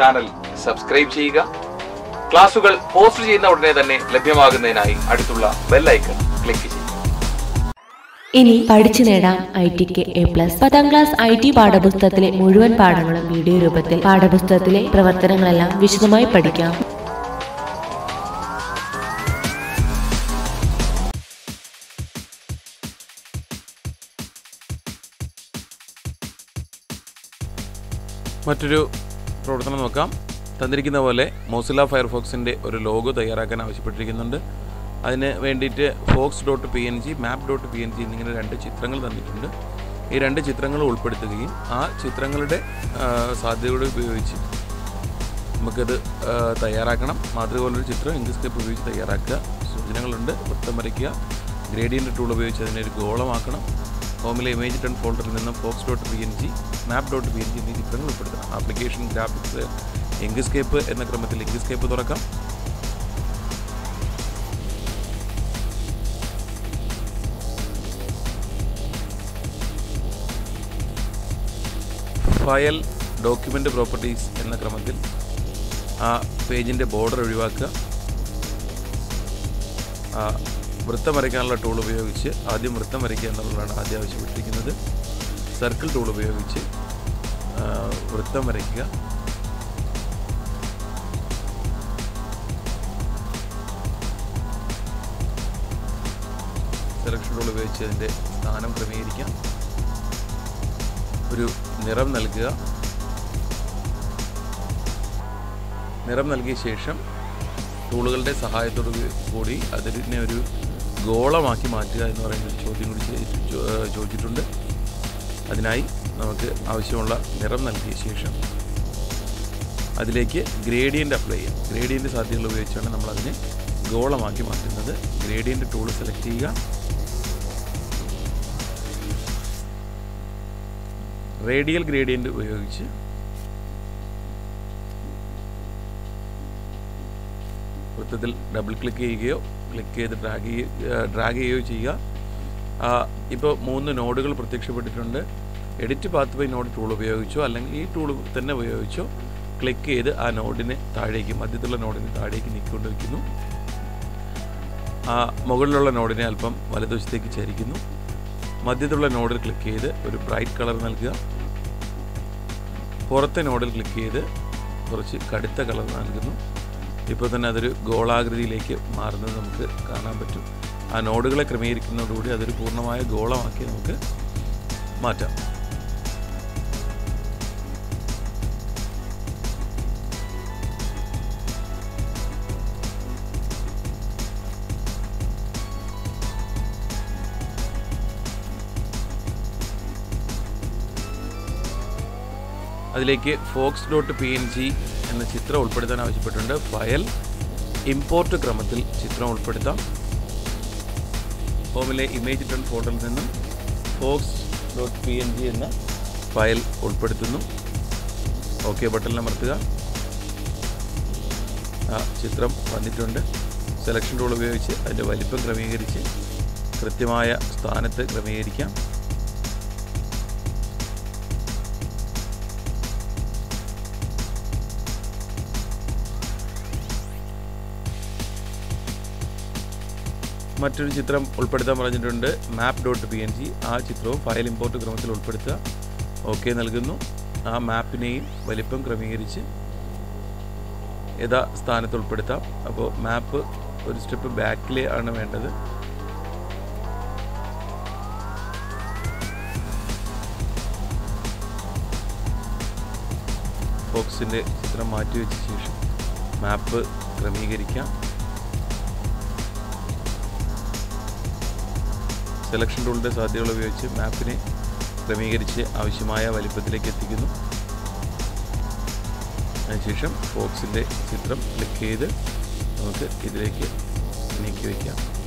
channel subscribe ചെയ്യുക ക്ലാസുകൾ post ചെയ്യുന്ന ഉടനെ തന്നെ ലഭ്യമാകുന്നതിനായി അടുത്തുള്ള ബെല്ലൈക്കൺ ക്ലിക്ക് ചെയ്യുക ഇനി പഠിച്ചു നേടാം ഐ ടിക്ക് എ പ്ലസ് പത്താം ക്ലാസ് ഐ ടി പാഠപുസ്തകത്തിലെ മുഴുവൻ പാഠങ്ങളും വീഡിയോ രൂപത്തിൽ പാഠപുസ്തകത്തിലെ പ്രവർത്തനങ്ങളെല്ലാം വിശദമായി പഠിക്കാം മറ്റൊരു പ്രവർത്തനം നോക്കാം തന്നിരിക്കുന്ന പോലെ മോസില ഫയർഫോക്സിൻ്റെ ഒരു ലോഗോ തയ്യാറാക്കാൻ ആവശ്യപ്പെട്ടിരിക്കുന്നുണ്ട് അതിന് വേണ്ടിയിട്ട് fox dot P N G map dot P N G എന്നിങ്ങനെ രണ്ട് ചിത്രങ്ങൾ തന്നിട്ടുണ്ട് ഈ രണ്ട് ചിത്രങ്ങൾ ഉൾപ്പെടുത്തുകയും ആ ചിത്രങ്ങളുടെ ആ, സാധ്യതയോടെ ഉപയോഗിച്ച് നമുക്കത് ആ, തയ്യാറാക്കണം മാതൃക പോലൊരു ചിത്രം ഇംഗ്ലീഷ് ഉപയോഗിച്ച് തയ്യാറാക്കുക സൂചനകളുണ്ട് വൃത്തം വരയ്ക്കുക ഗ്രേഡിയൻ്റ് ടൂൾ ഉപയോഗിച്ച് അതിനെ ഒരു ഗോളമാക്കണം ഹോമിലെ ഇമേജ് ടൺ ഫോൾഡറിൽ നിന്ന് fox dot P N G map dot P N G എന്നീ ചിത്രങ്ങൾ ഉൾപ്പെടുത്തണം ആപ്ലിക്കേഷൻ ഗ്രാഫിക്സ് ഇംഗ്സ്കേപ്പ് എന്ന ക്രമത്തിൽ ഇംഗ്സ്കേപ്പ് തുറക്കാം ഫയൽ ഡോക്യുമെൻ്റ് പ്രോപ്പർട്ടീസ് എന്ന ക്രമത്തിൽ ആ പേജിൻ്റെ ബോർഡർ ഒഴിവാക്കുക ആ, വൃത്തം വരയ്ക്കാനുള്ള ടൂൾ ഉപയോഗിച്ച് ആദ്യം വൃത്തം വരയ്ക്കുക എന്നുള്ളതാണ് ആദ്യം ആവശ്യപ്പെട്ടിരിക്കുന്നത് സർക്കിൾ ടൂൾ ഉപയോഗിച്ച് ആ, വൃത്തം വരയ്ക്കുക സെലക്ഷൻ ടൂൾ ഉപയോഗിച്ച് അതിൻ്റെ സ്ഥാനം ക്രമീകരിക്കാം ഒരു നിറം നൽകുക നിറം നൽകിയ ശേഷം ടൂളുകളുടെ സഹായത്തോടു കൂടി അതിനെ ഒരു ഗോളമാക്കി മാറ്റുക എന്ന് പറയുന്ന ഒരു ചോദ്യം കൂടി ചെയ്തി- ചോ- ഏഹ് ചോദിച്ചിട്ടുണ്ട് അതിനായി നമുക്ക് ആവശ്യമുള്ള നിറം നൽകിയ ശേഷം അതിലേക്ക് ഗ്രേഡിയൻ്റ് അപ്ലൈ ചെയ്യാം ഗ്രേഡിയൻ്റ് സാധ്യതകൾ ഉപയോഗിച്ചാണ് നമ്മൾ അതിനെ ഗോളമാക്കി മാറ്റുന്നത് ഗ്രേഡിയൻ്റ് ടൂൾ സെലക്ട് ചെയ്യുക റേഡിയൽ ഗ്രേഡിയൻ്റ് ഉപയോഗിച്ച് വൃത്തത്തിൽ ഡബിൾ ക്ലിക്ക് ചെയ്യുകയോ ക്ലിക്ക് ചെയ്ത് ഡ്രാഗ് ചെയ്യുക ഡ്രാഗ് ചെയ്യുകയോ ചെയ്യുക ഇപ്പോൾ മൂന്ന് നോഡുകൾ പ്രത്യക്ഷപ്പെട്ടിട്ടുണ്ട് edit path by node tool ഉപയോഗിച്ചോ അല്ലെങ്കിൽ ഈ ടൂൾ തന്നെ ഉപയോഗിച്ചോ ക്ലിക്ക് ചെയ്ത് ആ നോഡിനെ താഴേക്ക് മധ്യത്തിലുള്ള നോഡിനെ താഴേക്ക് നീക്കിക്കൊണ്ട് വയ്ക്കുന്നു ആ മുകളിലുള്ള നോഡിനെ അല്പം വലതുവശത്തേക്ക് ചരിക്കുന്നു മധ്യത്തിലുള്ള നോഡിൽ ക്ലിക്ക് ചെയ്ത് ഒരു ബ്രൈറ്റ് കളർ നൽകുക പുറത്തെ നോഡിൽ ക്ലിക്ക് ചെയ്ത് കുറച്ച് കടുത്ത കളർ നൽകുന്നു ഇപ്പോൾ തന്നെ അതൊരു ഗോളാകൃതിയിലേക്ക് മാറുന്നത് നമുക്ക് കാണാൻ പറ്റും ആ നോഡുകളെ ക്രമീകരിക്കുന്നതോടുകൂടി അതൊരു പൂർണ്ണമായ ഗോളമാക്കി നമുക്ക് മാറ്റാം അതിലേക്ക് fox dot P N G എന്ന ചിത്രം ഉൾപ്പെടുത്താൻ ആവശ്യപ്പെട്ടിട്ടുണ്ട് ഫയൽ ഇമ്പോർട്ട് ക്രമത്തിൽ ചിത്രം ഉൾപ്പെടുത്താം ഹോമിലെ ഇമേജ് ടൺ ഫോട്ടോയിൽ നിന്നും fox dot P N G എന്ന ഫയൽ ഉൾപ്പെടുത്തുന്നു ഓക്കെ ബട്ടണിൽ അമർത്തുക ആ ചിത്രം വന്നിട്ടുണ്ട് സെലക്ഷൻ ടൂൾ ഉപയോഗിച്ച് അതിൻ്റെ വലിപ്പം ക്രമീകരിച്ച് കൃത്യമായ സ്ഥാനത്ത് ക്രമീകരിക്കാം മറ്റൊരു ചിത്രം ഉൾപ്പെടുത്താൻ പറഞ്ഞിട്ടുണ്ട് map dot P N G ആ ചിത്രവും ഫയൽ ഇമ്പോർട്ട് ക്രമത്തിൽ ഉൾപ്പെടുത്തുക ഓക്കെ നൽകുന്നു ആ മാപ്പിനെയും വലിപ്പം ക്രമീകരിച്ച് യഥാ സ്ഥാനത്ത് ഉൾപ്പെടുത്താം അപ്പോൾ മാപ്പ് ഒരു സ്റ്റെപ്പ് ബാക്കിൽ ആണ് വേണ്ടത് ബോക്സിൻ്റെ ചിത്രം മാറ്റി വെച്ച ശേഷം മാപ്പ് ക്രമീകരിക്കാം സെലക്ഷൻ ടൂളിൻ്റെ സാധ്യതകൾ ഉപയോഗിച്ച് മാപ്പിനെ ക്രമീകരിച്ച് ആവശ്യമായ വലിപ്പത്തിലേക്ക് എത്തിക്കുന്നു അതിനുശേഷം ബോക്സിൻ്റെ ചിത്രം ക്ലിക്ക് ചെയ്ത് നമുക്ക് ഇതിലേക്ക് നീക്കി വയ്ക്കാം